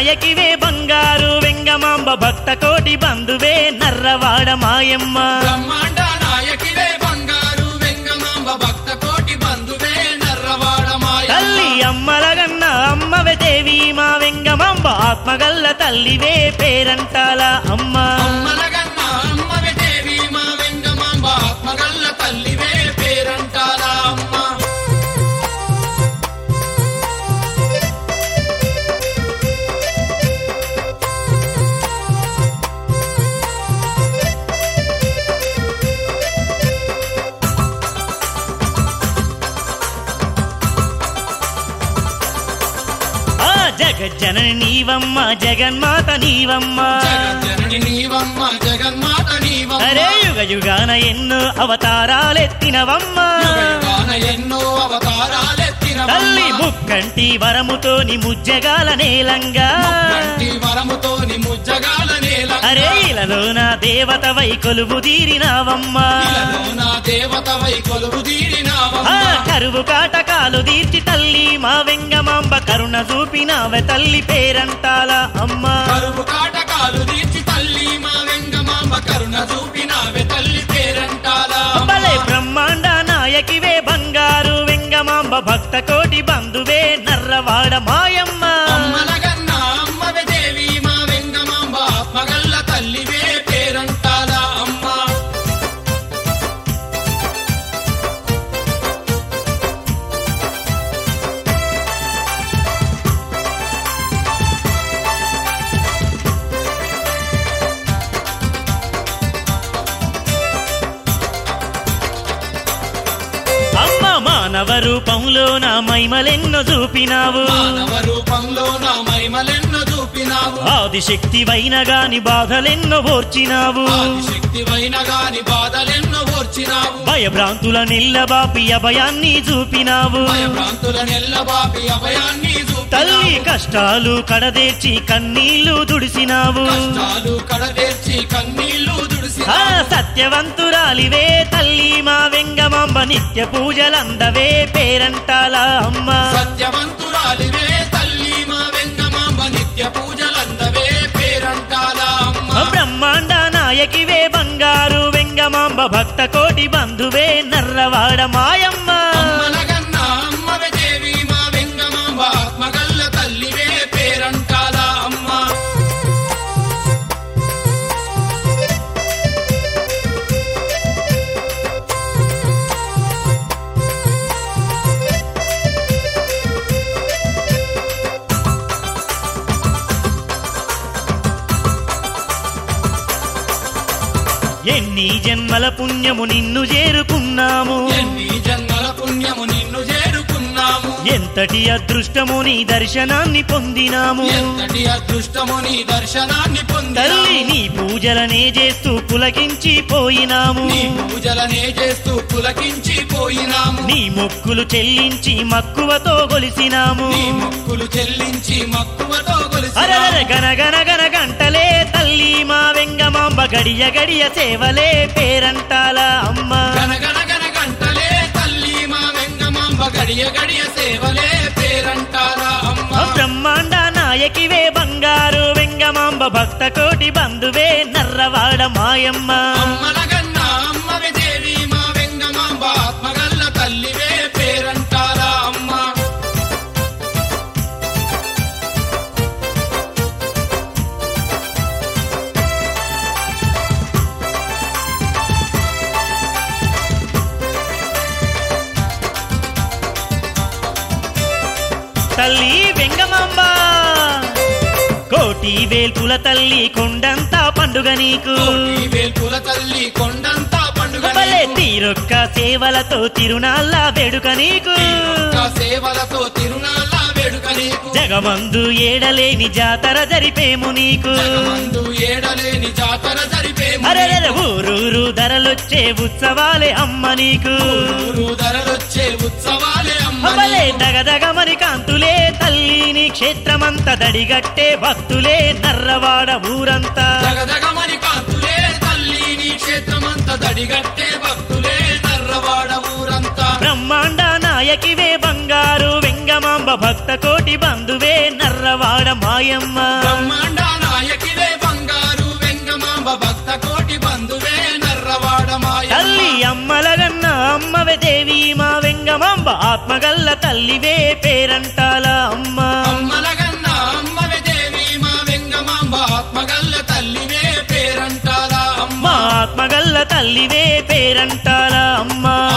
నాయకివే బంగారు వెంగమాంబ భక్త కోటి బంధువే నర్రవాడ మాయమ్మ బ్రహ్మాండ నాయకివే బంగారు వెంగమాంబ భక్త కోటి బంధువే నర్రవాడ మాయ తల్లి అమ్మలగన్న అమ్మవే దేవి మా వెంగమాంబ ఆత్మగల్ల తల్లివే పేరంటాల అమ్మ అమ్మలగన్న అమ్మవే దేవి మా వెంగమాంబ ఆత్మగల్ల తల్లివే పేరంటారా అమ్మ ఆ జగజ్జనని నీవమ్మ జగన్మాత నీవమ్మ జగజ్జనని నీవమ్మ జగన్మాత నీవమ్మ అరే యుగ యుగాన ఎన్నో అవతారాలెత్తినవమ్మ యుగయుగాన ఎన్నో అవతారాలెత్తిన తల్లి ముక్కంటి వరముతోని ముజ్జగాల నేలంగా కంటి వరముతోని ముజ్జగాల నేల అరే ఇలలోన దేవత వై కొలువు తీరినావమ్మా నా దేవతవై కొలువు ఆ తీరినావమ్మ కరువు కాటకాలు తీర్చి తల్లి మా వెంగమాంబ కరుణ చూపినావె తల్లి పేరంటాల అమ్మా కరువు కాటకాలు తీర్చి తల్లి మా వెంగమాంబ కరుణ చూపినావే తల్లి పేరంటారా భలే బ్రహ్మాండ నాయకివే బంగారు వెంగమాంబ భక్త కోటి బంధువే నర్రవాడ మాయమ్మ అమ్మలగన్న అమ్మవే దేవి మా వెంగమాంబ ఆత్మగల్ల తల్లివే పేరంటారా అమ్మ అమ్మ మానవ రూపంలో నా మైమలెన్నో చూపినావు మానవ రూపంలో నా మహిమలెన్నో చూపినావు ఆదిశక్తి వైన గాని బాధలెన్నో ఓర్చినావు శక్తివైన గాని బాధలెన్నో ఓర్చినావు భయభ్రాంతుల నిల్లబాపి అభయాన్ని చూపినావు భయభ్రాంతుల నెల్లబాపి అభయాన్ని తల్లి చూపినావు కష్టాలు కడదేర్చి కన్నీళ్లు దుడిసినావు కష్టాలు కడతీర్చి కన్నీళ్లు ఆ దుడిసినావు సత్యవంతురాలివే తల్లి మా వెంగమాంబ నిత్య పూజలందవే పేరంటాల అమ్మ సత్యవంతురాలివే తల్లి మా వెంగమాంబ నిత్య పూజలందవే పేరంటాలా అమ్మ బ్రహ్మాండ నాయకివే బంగారు వెంగమాంబ భక్త కోటి బంధువే నర్రవాడ మాయమ్మ అమ్మలగన్న అమ్మవే దేవి మా వెంగమాంబ ఆత్మగల్ల తల్లివే పేరంటాలా అమ్మ ఎన్ని జన్మల పుణ్యము నిన్ను చేరుకున్నాము ఎన్ని జన్మల పుణ్యము నిన్ను చేరుకున్నాము ఎంతటి అదృష్టము నీ దర్శనాన్ని పొందినాము ఎంతటి అదృష్టము నీ దర్శనాన్ని తల్లి పొందాలి నీ పూజలనే చేస్తూ పులకించి పోయినాము నీ పూజలనే చేస్తూ పులకించి పోయినాము నీ మొక్కులు చెల్లించి మక్కువతో గొలిసినాము నీ మొక్కులు చెల్లించి మక్కువతో అరదర కొలిసి గన గన గన గంటలే తల్లి మా వెంగమాంబ గడియ గడియ సేవలే పేరంటాల అమ్మ గనగన గన గంటలే తల్లి మా వెంగమాంబ గడియ గడియ సేవలే పేరంటారా అమ్మ బ్రహ్మాండ నాయకివే బంగారు వెంగమాంబ భక్త కోటి బంధువే నర్రవాడ మాయమ్మ అమ్మలగన్న అమ్మవే దేవి మా వెంగమాంబ ఆత్మగల్ల తల్లివే పేరంటారా అమ్మ తల్లి వెంగమాంబ కోటి వేల్పుల తల్లి కొండంతా పండుగ నీకు కోటి వేల్పుల తల్లి కొండంతా పండుగ భలే నీకు. తీరొక్క సేవలతో తిరునాళ్ళ వేడుక నీకు తీరొక్క సేవలతో తిరునాళ్ళ వేడుక నీకు జగమందు ఏడలేని జాతర జరిపేము నీకు జగమందు ఏడలేని జాతర జరిపేము అరెరెర నీకు. ఊరూరు ధరలొచ్చే ఉత్సవాలే అమ్మ నీకు ఊరు ధరలొచ్చే ఉత్సవాలే అమ్మ అవ్వలే నీకు. దగదగమని కాంతులే తల్లి నీ క్షేత్రమంతా దడిగట్టే భక్తులే నర్రవాడ ఊరంతా జగజగమని కాంతులే తల్లి నీ క్షేత్రమంతా దడిగట్టే భక్తులే నర్రవాడ ఊరంతా బ్రహ్మాండ నాయకివే బంగారు వెంగమాంబ భక్త కోటి బంధువే నర్రవాడ మాయమ్మ బ్రహ్మాండ నాయకివే బంగారు వెంగమాంబ భక్త కోటి బంధువే నర్రవాడ మాయ తల్లి అమ్మలగన్న అమ్మవే దేవి మా వెంగమాంబ ఆత్మగల్ల తల్లివే పేరంటాల అమ్మ అమ్మలగన్న అమ్మవే దేవి మా వెంగమాంబ ఆత్మగల్ల తల్లివే పేరంటారా అమ్మ మా ఆత్మగల్ల తల్లివే పేరంటాల అమ్మ